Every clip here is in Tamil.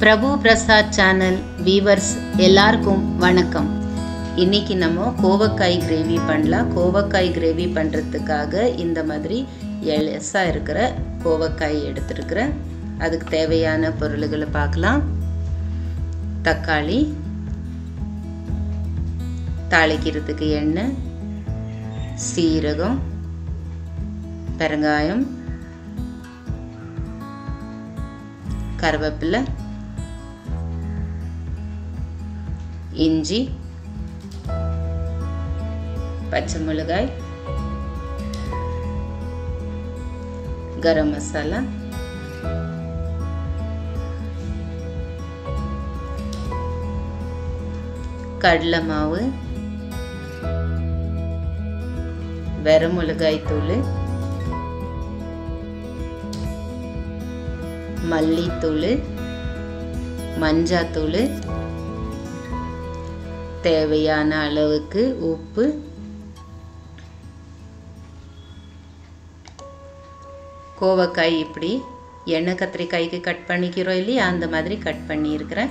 பிரபு பிரசாத் சேனல் வீவர்ஸ் எல்லாருக்கும் வணக்கம் இன்னைக்கு நம்ம கோவக்காய் கிரேவி பண்ணலாம் கோவக்காய் கிரேவி பண்ணுறதுக்காக இந்த மாதிரி எலசாக இருக்கிற கோவக்காய் எடுத்துருக்கிறேன் அதுக்கு தேவையான பொருள்களை பார்க்கலாம் தக்காளி தாளிக்கிறதுக்கு எண்ணெய் சீரகம் பெருங்காயம் கருவேப்பிலை இஞ்சி பச்சை மிளகாய் கரம் மசாலா கடலை மாவு வெரமிளகாய் தூள் மல்லித்தூள் மஞ்சாத்தூள் தேவையான அளவுக்கு உப்பு கோவக்காய் இப்படி எண்ணெய் கத்திரிக்காய்க்கு கட் பண்ணிக்கிறோம் இல்லையா அந்த மாதிரி கட் பண்ணியிருக்கிறேன்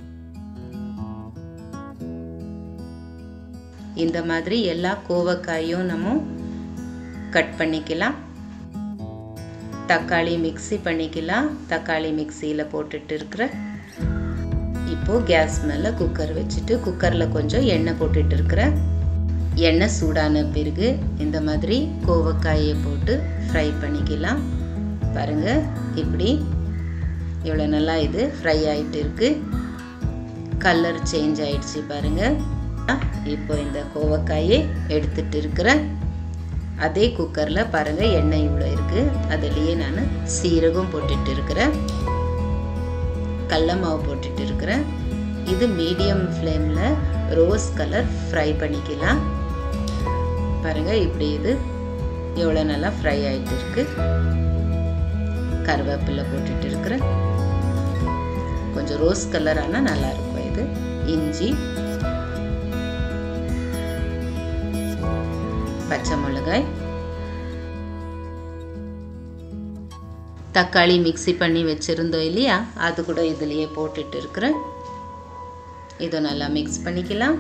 இந்த மாதிரி எல்லா கோவக்காயும் நம்ம கட் பண்ணிக்கலாம் தக்காளி மிக்சி பண்ணிக்கலாம் தக்காளி மிக்சியில் போட்டுட்டு இருக்கிறேன் இப்போது கேஸ் மேலே குக்கர் வச்சுட்டு குக்கரில் கொஞ்சம் எண்ணெய் போட்டுட்டு இருக்கிறேன் எண்ணெய் சூடான பிறகு இந்த மாதிரி கோவக்காயை போட்டு ஃப்ரை பண்ணிக்கலாம் பாருங்கள் இப்படி இவ்வளோ நல்லா இது ஃப்ரை ஆகிட்டு இருக்கு கலர் சேஞ்ச் ஆயிடுச்சு பாருங்கள் இப்போ இந்த கோவக்காயை எடுத்துட்டு இருக்கிறேன் அதே குக்கரில் பாருங்கள் எண்ணெய் இவ்வளோ இருக்குது அதுலேயே நான் சீரகம் போட்டுட்டு இருக்கிறேன் கடல மாவு போட்டுட்டு இருக்கிறேன் இது மீடியம் ஃப்ளேமில் ரோஸ் கலர் ஃப்ரை பண்ணிக்கலாம் பாருங்கள் இப்படி இது எவ்வளோ நல்லா ஃப்ரை ஆகிட்டு இருக்கு கருவேப்பிலை போட்டுட்டு இருக்கிறேன் கொஞ்சம் ரோஸ் கலர் ஆனால் நல்லாயிருக்கும் இது இஞ்சி பச்சை மிளகாய் தக்காளி மிக்சி பண்ணி வச்சுருந்தோம் இல்லையா அது கூட இதுலேயே போட்டுட்டு இருக்கிறேன் இதை நல்லா மிக்ஸ் பண்ணிக்கலாம்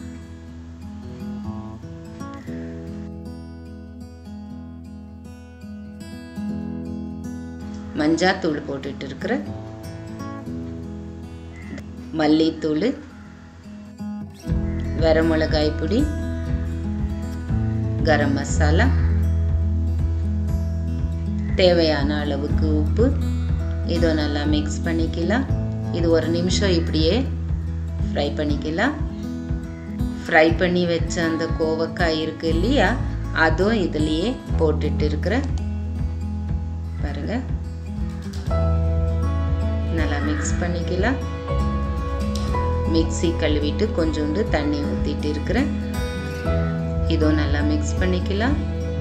மஞ்சாத்தூள் போட்டுட்டு இருக்கிறேன் மல்லித்தூள் வரமிளகாய் பொடி கரம் மசாலா தேவையான அளவுக்கு உப்பு இதோ நல்லா மிக்ஸ் பண்ணிக்கலாம் இது ஒரு நிமிஷம் இப்படியே ஃப்ரை பண்ணிக்கலாம் ஃப்ரை பண்ணி வச்ச அந்த கோவக்காய் இருக்கு இல்லையா அதுவும் இதுலேயே போட்டுட்டு இருக்கிறேன் பாருங்க நல்லா மிக்ஸ் பண்ணிக்கலாம் மிக்சி கழுவிட்டு கொஞ்சோண்டு தண்ணி ஊற்றிட்டு இருக்கிறேன் இதோ நல்லா மிக்ஸ் பண்ணிக்கலாம்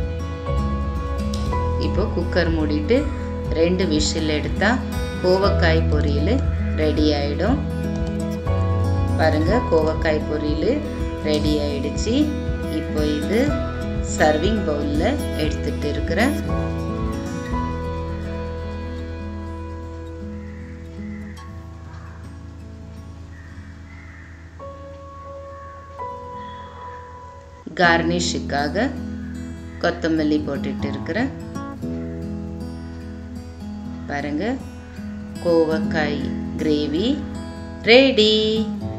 இப்போ குக்கர் மூடிட்டு ரெண்டு விஷில் எடுத்தால் கோவக்காய் பொரியல் ரெடி ஆகிடும் பாருங்கள் கோவக்காய் பொரியல் ரெடி ஆயிடுச்சு இப்போ இது சர்விங் பவுலில் எடுத்துட்டு இருக்கிறேன் கார்னிஷுக்காக கொத்தமல்லி போட்டுட்டு இருக்கிறேன் பாருங்க கோவக்காய் கிரேவி ரெடி